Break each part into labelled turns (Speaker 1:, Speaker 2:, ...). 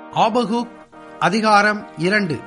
Speaker 1: ஆபகுக் அதிகாரம் இரண்டு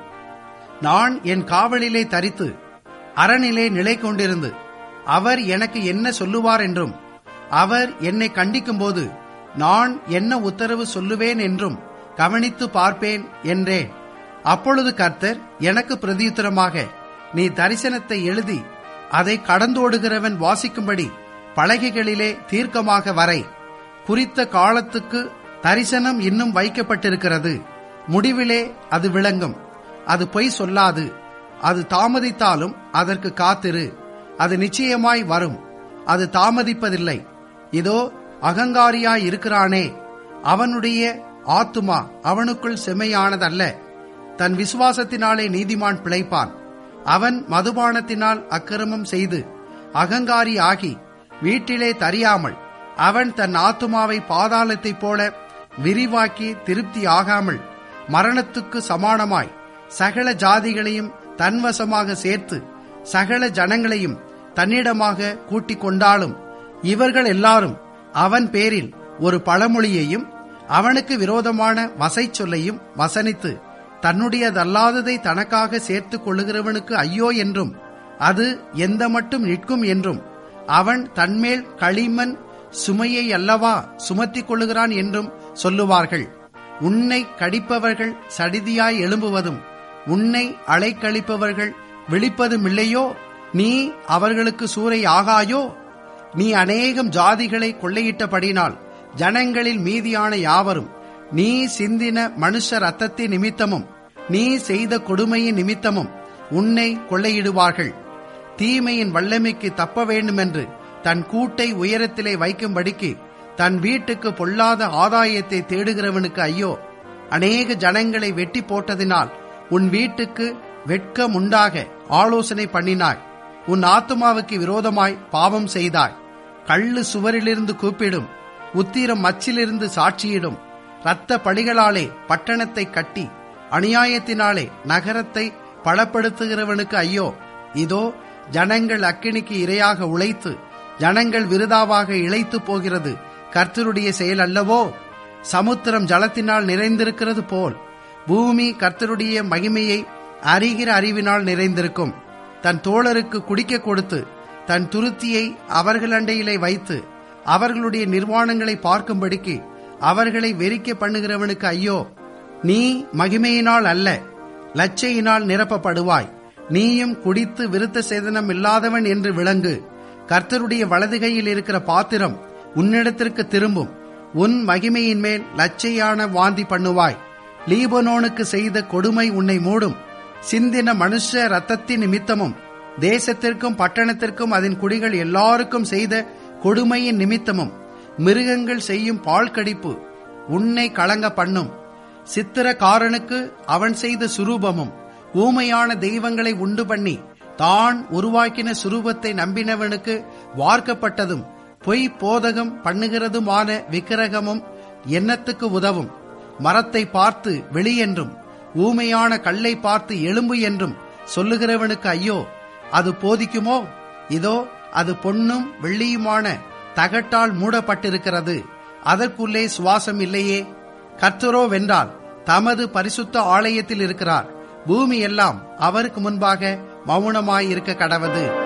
Speaker 1: நான் என் காவலிலே தரித்து அரணிலே நிலை கொண்டிருந்து அவர் எனக்கு என்ன சொல்லுவார் என்றும் அவர் என்னை கண்டிக்கும்போது நான் என்ன உத்தரவு சொல்லுவேன் என்றும் கவனித்து பார்ப்பேன் என்றேன் அப்பொழுது கர்த்தர் எனக்கு பிரதியுத்தரமாக நீ தரிசனத்தை எழுதி அதை கடந்தோடுகிறவன் வாசிக்கும்படி பலகைகளிலே தீர்க்கமாக வரை குறித்த காலத்துக்கு தரிசனம் இன்னும் வைக்கப்பட்டிருக்கிறது முடிவிலே அது விளங்கும் அது பொய் சொல்லாது அது தாமதித்தாலும் அதற்கு காத்திரு அது நிச்சயமாய் வரும் அது தாமதிப்பதில்லை இதோ அகங்காரியாய் இருக்கிறானே அவனுடைய ஆத்துமா அவனுக்குள் செம்மையானதல்ல தன் விசுவாசத்தினாலே நீதிமான் பிழைப்பான் அவன் மதுபானத்தினால் அக்கிரமம் செய்து அகங்காரி ஆகி வீட்டிலே தறியாமல் அவன் தன் ஆத்துமாவை பாதாளத்தைப் போல விரிவாக்கி திருப்தி ஆகாமல் மரணத்துக்கு சமானமாய் சகல ஜாதிகளையும் தன்வசமாக சேர்த்து சகல ஜனங்களையும் தன்னிடமாக கூட்டிக் கொண்டாலும் இவர்கள் எல்லாரும் அவன் பேரில் ஒரு பழமொழியையும் அவனுக்கு விரோதமான வசை சொல்லையும் வசனித்து தன்னுடையதல்லாததை தனக்காக சேர்த்துக் கொள்ளுகிறவனுக்கு ஐயோ என்றும் அது எந்த மட்டும் நிற்கும் என்றும் அவன் தன்மேல் களிமண் சுமையை அல்லவா சுமத்திக் கொள்ளுகிறான் என்றும் சொல்லுவார்கள் உன்னை கடிப்பவர்கள் சடிதியாய் எழும்புவதும் உன்னை அலைக்கழிப்பவர்கள் விழிப்பதுமில்லையோ நீ அவர்களுக்கு சூறை ஆகாயோ நீ அநேகம் ஜாதிகளை கொள்ளையிட்டபடினால் ஜனங்களில் மீதியான யாவரும் நீ சிந்தின மனுஷ ரத்தத்தின் நிமித்தமும் நீ செய்த கொடுமையின் நிமித்தமும் உன்னை கொள்ளையிடுவார்கள் தீமையின் வல்லமைக்கு தப்ப வேண்டுமென்று தன் கூட்டை உயரத்திலே வைக்கும்படிக்கு தன் வீட்டுக்கு பொல்லாத ஆதாயத்தை தேடுகிறவனுக்கு ஐயோ அநேக ஜனங்களை வெட்டி போட்டதினால் உன் வீட்டுக்கு வெட்கம் உண்டாக ஆலோசனை பண்ணினாய் உன் ஆத்துமாவுக்கு விரோதமாய் பாவம் செய்தாய் கள்ளு சுவரிலிருந்து கூப்பிடும் உத்திரம் மச்சிலிருந்து சாட்சியிடும் இரத்த படிகளாலே பட்டணத்தை கட்டி அநியாயத்தினாலே நகரத்தை பலப்படுத்துகிறவனுக்கு ஐயோ இதோ ஜனங்கள் அக்கினிக்கு இரையாக உழைத்து ஜனங்கள் விருதாவாக இழைத்து போகிறது கர்த்தருடைய செயல் அல்லவோ சமுத்திரம் ஜலத்தினால் நிறைந்திருக்கிறது போல் பூமி கர்த்தருடைய மகிமையை அறிகிற அறிவினால் நிறைந்திருக்கும் தன் தோழருக்கு குடிக்க கொடுத்து தன் துருத்தியை அவர்கள் அண்டையிலே வைத்து அவர்களுடைய நிர்வாணங்களை பார்க்கும்படிக்கு அவர்களை வெறிக்க பண்ணுகிறவனுக்கு ஐயோ நீ மகிமையினால் அல்ல லச்சையினால் நிரப்பப்படுவாய் நீயும் குடித்து விருத்த சேதனம் இல்லாதவன் என்று விளங்கு கர்த்தருடைய வலதுகையில் இருக்கிற பாத்திரம் உன்னிடத்திற்கு திரும்பும் உன் மகிமையின் மேல் லச்சையான வாந்தி பண்ணுவாய் லீபனோனுக்கு செய்த கொடுமை உன்னை மூடும் சிந்தின மனுஷ ரத்தத்தின் நிமித்தமும் தேசத்திற்கும் பட்டணத்திற்கும் அதன் குடிகள் எல்லாருக்கும் செய்த கொடுமையின் நிமித்தமும் மிருகங்கள் செய்யும் பால் கடிப்பு உன்னை கலங்க பண்ணும் சித்திரக்காரனுக்கு அவன் செய்த சுரூபமும் ஊமையான தெய்வங்களை உண்டு பண்ணி தான் உருவாக்கின சுரூபத்தை நம்பினவனுக்கு வார்க்கப்பட்டதும் பொய் போதகம் பண்ணுகிறதுமான விக்கிரகமும் எண்ணத்துக்கு உதவும் மரத்தை பார்த்து வெளியென்றும் ஊமையான கல்லை பார்த்து எலும்பு என்றும் சொல்லுகிறவனுக்கு ஐயோ அது போதிக்குமோ இதோ அது பொன்னும் வெள்ளியுமான தகட்டால் மூடப்பட்டிருக்கிறது அதற்குள்ளே சுவாசம் இல்லையே கர்த்தரோ வென்றால் தமது பரிசுத்த ஆலயத்தில் இருக்கிறார் பூமி எல்லாம் அவருக்கு முன்பாக மௌனமாய் இருக்க கடவது